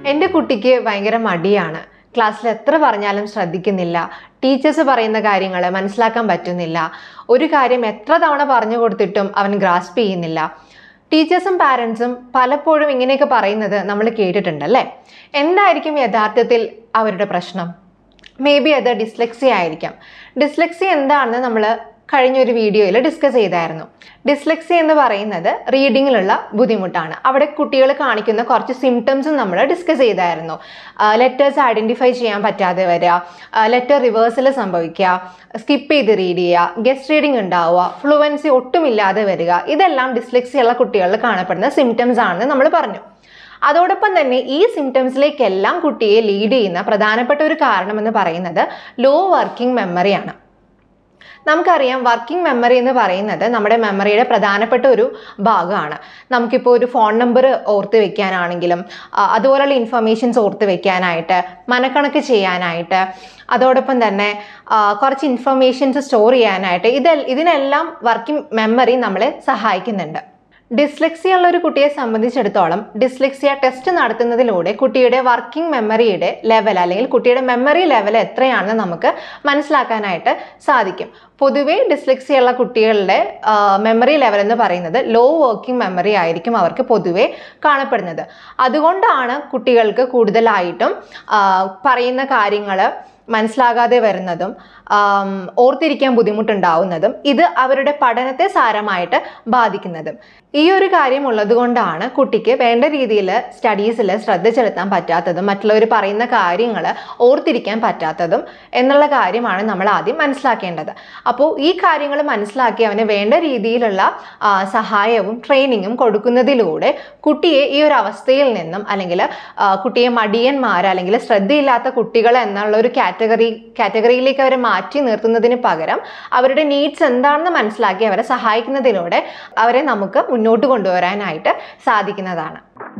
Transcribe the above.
എൻ്റെ കുട്ടിക്ക് ഭയങ്കര മടിയാണ് ക്ലാസ്സിൽ എത്ര പറഞ്ഞാലും ശ്രദ്ധിക്കുന്നില്ല ടീച്ചേഴ്സ് പറയുന്ന കാര്യങ്ങൾ മനസ്സിലാക്കാൻ പറ്റുന്നില്ല ഒരു കാര്യം എത്ര തവണ പറഞ്ഞു കൊടുത്തിട്ടും അവൻ ഗ്രാസ്പ് ചെയ്യുന്നില്ല ടീച്ചേഴ്സും പാരൻസും പലപ്പോഴും ഇങ്ങനെയൊക്കെ പറയുന്നത് നമ്മൾ കേട്ടിട്ടുണ്ടല്ലേ എന്തായിരിക്കും യഥാർത്ഥത്തിൽ അവരുടെ പ്രശ്നം മേ ബി അത് ഡിസ്ലെക്സി ആയിരിക്കാം ഡിസ്ലെക്സി എന്താണെന്ന് നമ്മൾ കഴിഞ്ഞൊരു വീഡിയോയിൽ ഡിസ്കസ് ചെയ്തായിരുന്നു ഡിസ്ലെക്സി എന്ന് പറയുന്നത് റീഡിങ്ങിലുള്ള ബുദ്ധിമുട്ടാണ് അവിടെ കുട്ടികൾ കാണിക്കുന്ന കുറച്ച് സിംറ്റംസും നമ്മൾ ഡിസ്കസ് ചെയ്തായിരുന്നു ലെറ്റേഴ്സ് ഐഡൻറ്റിഫൈ ചെയ്യാൻ പറ്റാതെ വരിക ലെറ്റർ റിവേഴ്സൽ സംഭവിക്കുക സ്കിപ്പ് ചെയ്ത് റീഡ് ചെയ്യുക ഗസ്റ്റ് റീഡിംഗ് ഉണ്ടാവുക ഫ്ലുവൻസി ഒട്ടുമില്ലാതെ വരിക ഇതെല്ലാം ഡിസ്ലെക്സി ഉള്ള കുട്ടികളിൽ കാണപ്പെടുന്ന സിംറ്റംസ് ആണെന്ന് നമ്മൾ പറഞ്ഞു അതോടൊപ്പം തന്നെ ഈ സിംറ്റംസിലേക്കെല്ലാം കുട്ടിയെ ലീഡ് ചെയ്യുന്ന പ്രധാനപ്പെട്ട ഒരു കാരണം എന്ന് പറയുന്നത് ലോ വർക്കിംഗ് മെമ്മറിയാണ് നമുക്കറിയാം വർക്കിംഗ് മെമ്മറി എന്ന് പറയുന്നത് നമ്മുടെ മെമ്മറിയുടെ പ്രധാനപ്പെട്ട ഒരു ഭാഗമാണ് നമുക്കിപ്പോൾ ഒരു ഫോൺ നമ്പർ ഓർത്ത് വെക്കാനാണെങ്കിലും ആ, അതുപോലുള്ള ഇൻഫർമേഷൻസ് ഓർത്ത് വെക്കാനായിട്ട് മനക്കണക്ക് ചെയ്യാനായിട്ട് അതോടൊപ്പം തന്നെ ആ, കുറച്ച് ഇൻഫർമേഷൻസ് സ്റ്റോർ ചെയ്യാനായിട്ട് ഇത് ഇതിനെല്ലാം വർക്കിംഗ് മെമ്മറി നമ്മളെ സഹായിക്കുന്നുണ്ട് ഡിസ്ലെക്സിയ ഉള്ള ഒരു കുട്ടിയെ സംബന്ധിച്ചിടത്തോളം ഡിസ്ലെക്സിയ ടെസ്റ്റ് നടത്തുന്നതിലൂടെ കുട്ടിയുടെ വർക്കിംഗ് മെമ്മറിയുടെ ലെവൽ അല്ലെങ്കിൽ കുട്ടിയുടെ മെമ്മറി ലെവൽ എത്രയാണെന്ന് നമുക്ക് മനസ്സിലാക്കാനായിട്ട് സാധിക്കും പൊതുവേ ഡിസ്ലെക്സിയ ഉള്ള കുട്ടികളുടെ മെമ്മറി ലെവൽ എന്ന് പറയുന്നത് ലോ വർക്കിംഗ് മെമ്മറി ആയിരിക്കും അവർക്ക് പൊതുവേ കാണപ്പെടുന്നത് അതുകൊണ്ടാണ് കുട്ടികൾക്ക് കൂടുതലായിട്ടും ആ, പറയുന്ന കാര്യങ്ങൾ മനസ്സിലാകാതെ വരുന്നതും ആം, ഓർത്തിരിക്കാൻ ബുദ്ധിമുട്ടുണ്ടാവുന്നതും ഇത് അവരുടെ പഠനത്തെ സാരമായിട്ട് ബാധിക്കുന്നതും ഈ ഒരു കാര്യം ഉള്ളതുകൊണ്ടാണ് കുട്ടിക്ക് വേണ്ട രീതിയിൽ സ്റ്റഡീസിൽ ശ്രദ്ധ ചെലുത്താൻ പറ്റാത്തതും മറ്റുള്ളവർ പറയുന്ന കാര്യങ്ങൾ ഓർത്തിരിക്കാൻ പറ്റാത്തതും എന്നുള്ള കാര്യമാണ് നമ്മൾ ആദ്യം മനസ്സിലാക്കേണ്ടത് അപ്പോൾ ഈ കാര്യങ്ങൾ മനസ്സിലാക്കി അവന് വേണ്ട രീതിയിലുള്ള ആ, സഹായവും ട്രെയിനിങ്ങും കൊടുക്കുന്നതിലൂടെ കുട്ടിയെ ഈ ഒരു അവസ്ഥയിൽ നിന്നും അല്ലെങ്കിൽ ആ, കുട്ടിയെ മടിയന്മാർ അല്ലെങ്കിൽ ശ്രദ്ധയില്ലാത്ത കുട്ടികൾ എന്നുള്ള ഒരു കാറ്റഗറി കാറ്റഗറിയിലേക്ക് അവരെ മാറ്റി നിർത്തുന്നതിന് പകരം അവരുടെ നീഡ്സ് എന്താണെന്ന് മനസ്സിലാക്കി അവരെ സഹായിക്കുന്നതിലൂടെ അവരെ നമുക്ക് മുന്നോട്ട് കൊണ്ടുവരാനായിട്ട് സാധിക്കുന്നതാണ്